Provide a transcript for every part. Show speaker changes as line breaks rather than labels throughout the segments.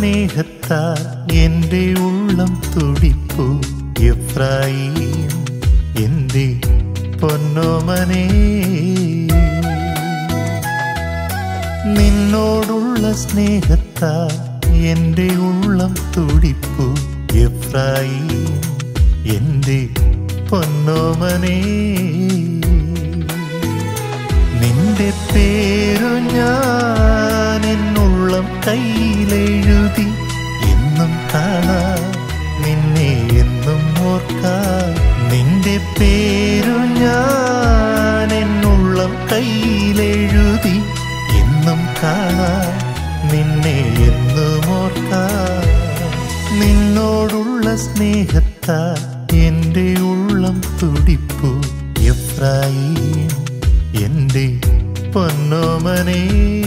സ്നേഹത്താൽ എൻ്റെ ഉള്ളം തുടിപ്പു എഫ്രായിം എൻ്റെ പൊന്നോമനേ നിന്നോടുള്ള സ്നേഹത്താൽ എൻ്റെ ഉള്ളം തുടിപ്പു എഫ്രായിം എൻ്റെ പൊന്നോമനേ നിന്റെ പേരു ഞാൻ എന്നുള്ളം കയ്യിലെഴുതി എന്നും കാണാൻ നിന്നെ എന്നും ഓർക്കാൻ നിന്റെ പേരു ഞാൻ എന്നുള്ളം കയ്യിലെഴുതി എന്നും കാണാൻ നിന്നെ എന്നും ഓർക്കാൻ നിന്നോടുള്ള സ്നേഹത്താൽ എൻ്റെ ഉള്ളം തുടിപ്പു എഫ്രായിം എൻ്റെ പൊന്നോമനേ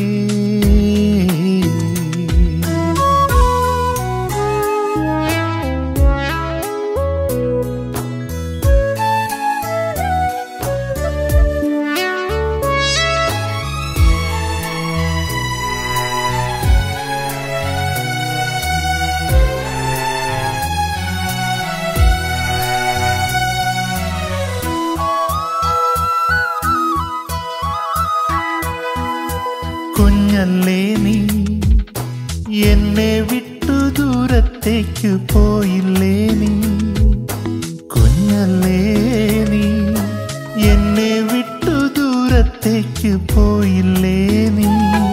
കുഞ്ഞല്ലേ നീ എന്നെ വിട്ടു ദൂരത്തേക്ക് പോയില്ലേ നീ കുഞ്ഞല്ലേ നീ എന്നെ വിട്ടു ദൂരത്തേക്ക് പോയില്ലേ നീ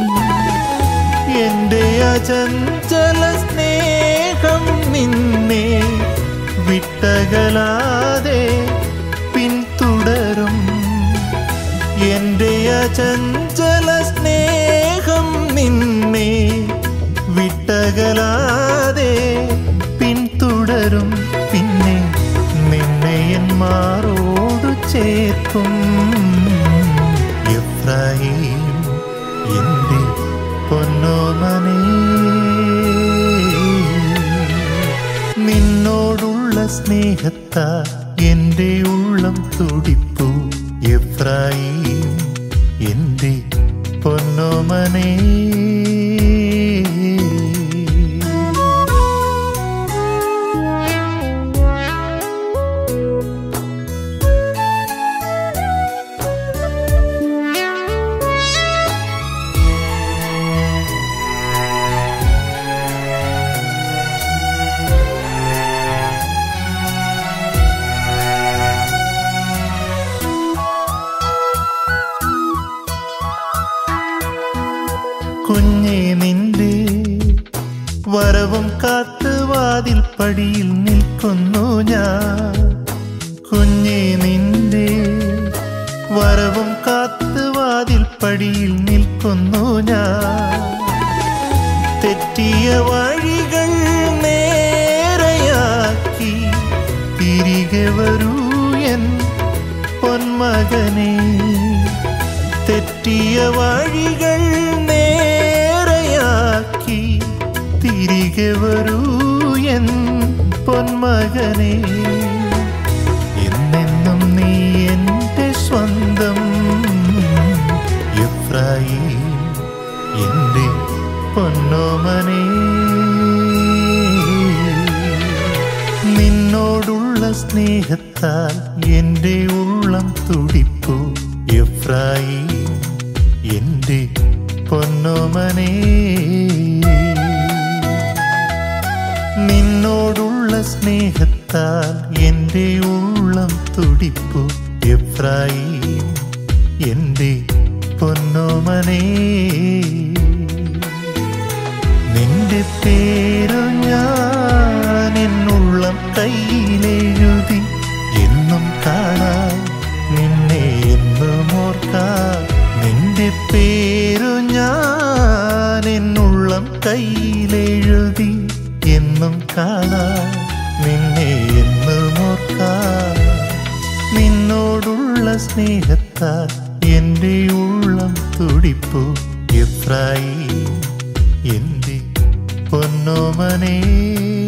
എന്റെ അചഞ്ചല സ്നേഹം നിന്നെ വിട്ടകലാതെ പിന്തുടരും എന്റെ അചഞ്ചല സ്നേഹം നിന്നെ വിട്ടകലാതെ പിന്തുടരും പിന്നെ നിന്നെ എൻ മാറോടു ചേർക്കും എഫ്രായിം എന്റെ പൊന്നോമനേ നിന്നോടുള്ള സ്നേഹത്താൽ എൻ്റെ ഉള്ളം തുടിപ്പു എഫ്രായിം എൻ്റെ പൊന്നോമനേ കുഞ്ഞെ നിന്റെ വരവും കാത്ത് വാതിൽ പടിയിൽ നിൽക്കുന്നു ഞാൻ കുഞ്ഞെ നിന്റെ വരവും കാത്ത് വാതിൽ പടിയിൽ നിൽക്കുന്നു ഞാൻ തെറ്റിയ വഴികൾ നേരെയാക്കി തിരികെ വരൂ എൻ പൊന്മകനേ തെറ്റിയ വഴികൾ നേരെയാക്കി തിരികെ വരൂ എൻ പൊന്മകനെ എന്നെന്നും നീ എൻ്റെ സ്വന്തം എഫ്രായിം എൻ്റെ പൊന്നോമനേ നിന്നോടുള്ള സ്നേഹത്താൽ എൻ്റെ ഉള്ളം തുടിപ്പു എഫ്രായിം എൻ്റെ പൊന്നോമനേ നിന്നോടുള്ള സ്നേഹത്താൽ എൻ്റെ ഉള്ളം തുടിപ്പു എഫ്രായിം എൻ്റെ പൊന്നോമനേ നിന്റെ പേരു ഞാൻ എന്നുള്ളം കയ്യിലെഴുതി എന്നും കാണാൻ നിന്നെ എന്നും ഓർക്കാൻ നിന്റെ പേരു ഞാൻ എന്നുള്ളം കയ്യിലെഴുതി എന്നും കാണാൻ നിന്നെ എന്നും ഓർക്കാൻ നിന്നോടുള്ള സ്നേഹത്താൽ എൻ്റെ ഉള്ളം തുടിപ്പു എഫ്രായിം എൻ്റെ പൊന്നോമനേ